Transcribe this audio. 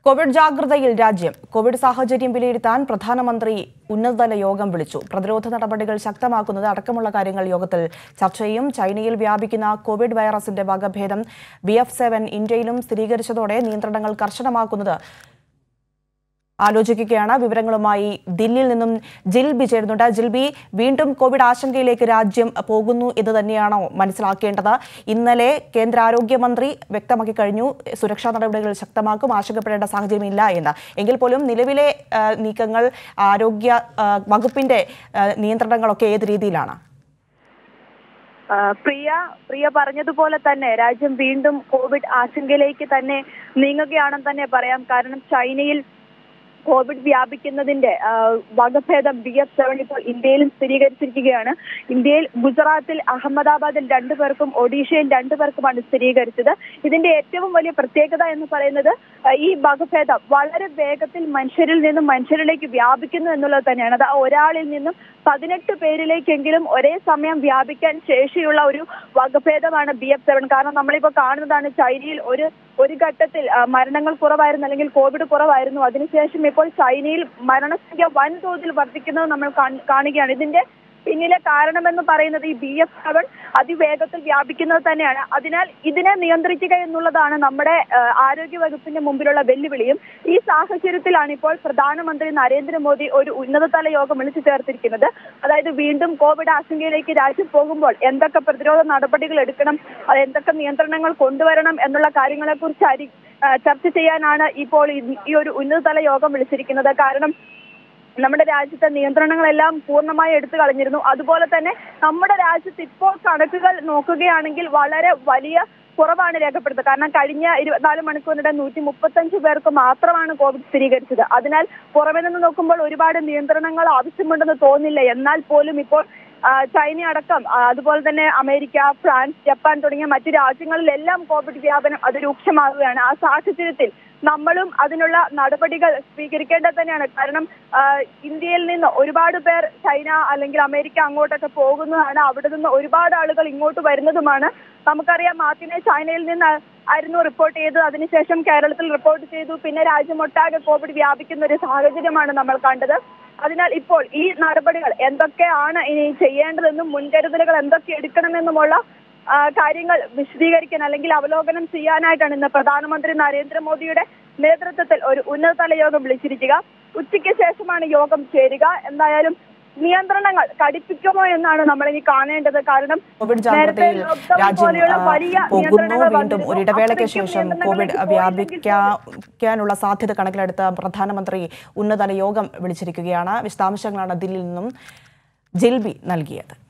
Covid ജാഗ്രതയിൽ രാജ്യം Covid സാഹചര്യം വിലയിരുത്താൻ പ്രധാനമന്ത്രി ഉന്നതതല യോഗം വിളിച്ചു പ്രതിരോധ നടപടികൾ ശക്തമാക്കുന്നത് അടക്കമുള്ള കാര്യങ്ങൾ യോഗത്തിൽ ചർച്ച ചെയ്യും ചൈനയിൽ വ്യാപിക്കുന്ന കോവിഡ് വൈറസിന്റെ വകഭേദം ബി എഫ് സെവൻ ഇന്ത്യയിലും സ്ഥിരീകരിച്ചതോടെ നിയന്ത്രണങ്ങൾ കർശനമാക്കുന്നത് ആലോചിക്കുകയാണ് വിവരങ്ങളുമായി ദില്ലിയിൽ നിന്നും ജിൽബി ചേരുന്നുണ്ട് ജിൽബി വീണ്ടും കോവിഡ് ആശങ്കയിലേക്ക് രാജ്യം പോകുന്നു എന്ന് തന്നെയാണോ മനസ്സിലാക്കേണ്ടത് ഇന്നലെ കേന്ദ്ര ആരോഗ്യമന്ത്രി വ്യക്തമാക്കി കഴിഞ്ഞു സുരക്ഷാ നടപടികൾ ശക്തമാക്കും ആശങ്കപ്പെടേണ്ട സാഹചര്യമില്ല എന്ന് എങ്കിൽ പോലും നിലവിലെ ആ, നീക്കങ്ങൾ ആരോഗ്യ ആ, വകുപ്പിന്റെ ആ, നിയന്ത്രണങ്ങളൊക്കെ ഏത് രീതിയിലാണ് ആ, പ്രിയ പ്രിയ പറഞ്ഞതുപോലെ തന്നെ രാജ്യം വീണ്ടും കോവിഡ് ആശങ്കയിലേക്ക് തന്നെ നീങ്ങുകയാണെന്ന് തന്നെ പറയാം കാരണം ചൈനയിൽ കോവിഡ് വ്യാപിക്കുന്നതിന്റെ ആ, വകഭേദം ബി എഫ് സെവൻ ഇപ്പോൾ ഇന്ത്യയിലും സ്ഥിരീകരിച്ചിരിക്കുകയാണ് ഇന്ത്യയിൽ ഗുജറാത്തിൽ അഹമ്മദാബാദിൽ രണ്ടു പേർക്കും ഒഡീഷയിൽ രണ്ടു പേർക്കുമാണ് സ്ഥിരീകരിച്ചത് ഇതിന്റെ ഏറ്റവും വലിയ പ്രത്യേകത എന്ന് പറയുന്നത് ആ, ഈ വകഭേദം വളരെ വേഗത്തിൽ മനുഷ്യരിൽ നിന്നും മനുഷ്യരിലേക്ക് വ്യാപിക്കുന്നു എന്നുള്ളത് തന്നെയാണ് അത് ഒരാളിൽ നിന്നും പതിനെട്ട് പേരിലേക്കെങ്കിലും ഒരേ സമയം വ്യാപിക്കാൻ ശേഷിയുള്ള ഒരു വകഭേദമാണ് ബി എഫ് സെവൻ കാരണം നമ്മളിപ്പോൾ കാണുന്നതാണ് ചൈനയിൽ ഒരു ഒരു ഘട്ടത്തിൽ ആ, മരണങ്ങൾ കുറവായിരുന്നു അല്ലെങ്കിൽ കോവിഡ് കുറവായിരുന്നു അതിനുശേഷം ഇപ്പോൾ ചൈനയിൽ മരണസംഖ്യ വൻതോതിൽ വർദ്ധിക്കുന്നത് നമ്മൾ കാണ്- കാണുകയാണ് ഇതിന്റെ പിന്നിലെ കാരണമെന്ന് പറയുന്നത് ഈ ബി എഫ് സെവൻ അതിവേഗത്തിൽ വ്യാപിക്കുന്നത് തന്നെയാണ് അതിനാൽ ഇതിനെ നിയന്ത്രിക്കുക എന്നുള്ളതാണ് നമ്മുടെ ആ, ആരോഗ്യ വകുപ്പിന്റെ മുമ്പിലുള്ള വെല്ലുവിളിയും ഈ സാഹചര്യത്തിലാണ് ഇപ്പോൾ പ്രധാനമന്ത്രി നരേന്ദ്രമോദി ഒരു ഉന്നതതല യോഗം വിളിച്ചു ചേർത്തിരിക്കുന്നത് അതായത് വീണ്ടും കോവിഡ് ആശങ്കയിലേക്ക് രാജ്യം പോകുമ്പോൾ എന്തൊക്കെ പ്രതിരോധ നടപടികൾ എടുക്കണം അത് എന്തൊക്കെ നിയന്ത്രണങ്ങൾ കൊണ്ടുവരണം എന്നുള്ള കാര്യങ്ങളെ കുറിച്ച് അരി ആ, ചർച്ച ചെയ്യാനാണ് ഇപ്പോൾ ഈ- ഈ ഒരു ഉന്നതതല യോഗം വിളിച്ചിരിക്കുന്നത് കാരണം നമ്മുടെ രാജ്യത്തെ നിയന്ത്രണങ്ങളെല്ലാം പൂർണ്ണമായി എടുത്തു കളഞ്ഞിരുന്നു അതുപോലെ തന്നെ നമ്മുടെ രാജ്യത്ത് ഇപ്പോൾ കണക്കുകൾ നോക്കുകയാണെങ്കിൽ വളരെ വലിയ കുറവാണ് രേഖപ്പെടുത്തുന്നത് കാരണം കഴിഞ്ഞ ഇരുപത്തിനാല് മണിക്കൂറിനിടെ നൂറ്റി മുപ്പത്തഞ്ച് പേർക്ക് മാത്രമാണ് കോവിഡ് സ്ഥിരീകരിച്ചത് അതിനാൽ പുറമെ നിന്ന് നോക്കുമ്പോൾ ഒരുപാട് നിയന്ത്രണങ്ങൾ ആവശ്യമുണ്ടെന്ന് തോന്നില്ല എന്നാൽ പോലും ഇപ്പോൾ ആ, ചൈന അടക്കം ആ, അതുപോലെ തന്നെ അമേരിക്ക ഫ്രാൻസ് ജപ്പാൻ തുടങ്ങിയ മറ്റു രാജ്യങ്ങളിലെല്ലാം കോവിഡ് വ്യാപനം അത് രൂക്ഷമാകുകയാണ് ആ സാഹചര്യത്തിൽ നമ്മളും അതിനുള്ള നടപടികൾ സ്വീകരിക്കേണ്ടത് തന്നെയാണ് കാരണം ആ, ഇന്ത്യയിൽ നിന്ന് ഒരുപാട് പേർ ചൈന അല്ലെങ്കിൽ അമേരിക്ക അങ്ങോട്ടൊക്കെ പോകുന്നതാണ് അവിടെ നിന്ന് ഒരുപാട് ആളുകൾ ഇങ്ങോട്ട് വരുന്നതുമാണ് നമുക്കറിയാം ആദ്യമേ ചൈനയിൽ നിന്ന് ആയിരുന്നു റിപ്പോർട്ട് ചെയ്തത് അതിനുശേഷം കേരളത്തിൽ റിപ്പോർട്ട് ചെയ്തു പിന്നെ രാജ്യമൊട്ടാകെ കോവിഡ് വ്യാപിക്കുന്ന ഒരു സാഹചര്യമാണ് നമ്മൾ കണ്ടത് അതിനാൽ ഇപ്പോൾ ഈ നടപടികൾ എന്തൊക്കെയാണ് ഇനി ചെയ്യേണ്ടതെന്നും മുൻകരുതലുകൾ എന്തൊക്കെ എടുക്കണമെന്നുമുള്ള ആ, കാര്യങ്ങൾ വിശദീകരിക്കാൻ അല്ലെങ്കിൽ അവലോകനം ചെയ്യാനായിട്ടാണ് ഇന്ന് പ്രധാനമന്ത്രി നരേന്ദ്രമോദിയുടെ നേതൃത്വത്തിൽ ഒരു ഉന്നതതല യോഗം വിളിച്ചിരിക്കുക ഉച്ചയ്ക്ക് ശേഷമാണ് യോഗം ചേരുക എന്തായാലും നിയന്ത്രണങ്ങൾ കടുപ്പിക്കുമോ എന്നാണ് നമ്മൾ ഇനി കാണേണ്ടത് കാരണം കോവിഡ് നേരത്തെ ജാഗ്രതയിൽ ലോക്ക്ഡൌൺ രാജ്യം പോലെയുള്ള ആ, വലിയ പോകുന്നു നിയന്ത്രണങ്ങൾ വീണ്ടും വന്നിരുന്നു. ഒരു ഇടവേളയ്ക്ക് അത്രയ്ക്കും ശേഷം കോവിഡ് നിയന്ത്രണങ്ങളിലേക്ക് പോയില്ലെങ്കിൽ വ്യാപിക്കാനുള്ള സാധ്യത കണക്കിലെടുത്ത് പ്രധാനമന്ത്രി ഉന്നതതല യോഗം വിളിച്ചിരിക്കുകയാണ് വിശദാംശങ്ങളാണ് ദില്ലിയിൽ നിന്നും ജിൽബി നൽകിയത്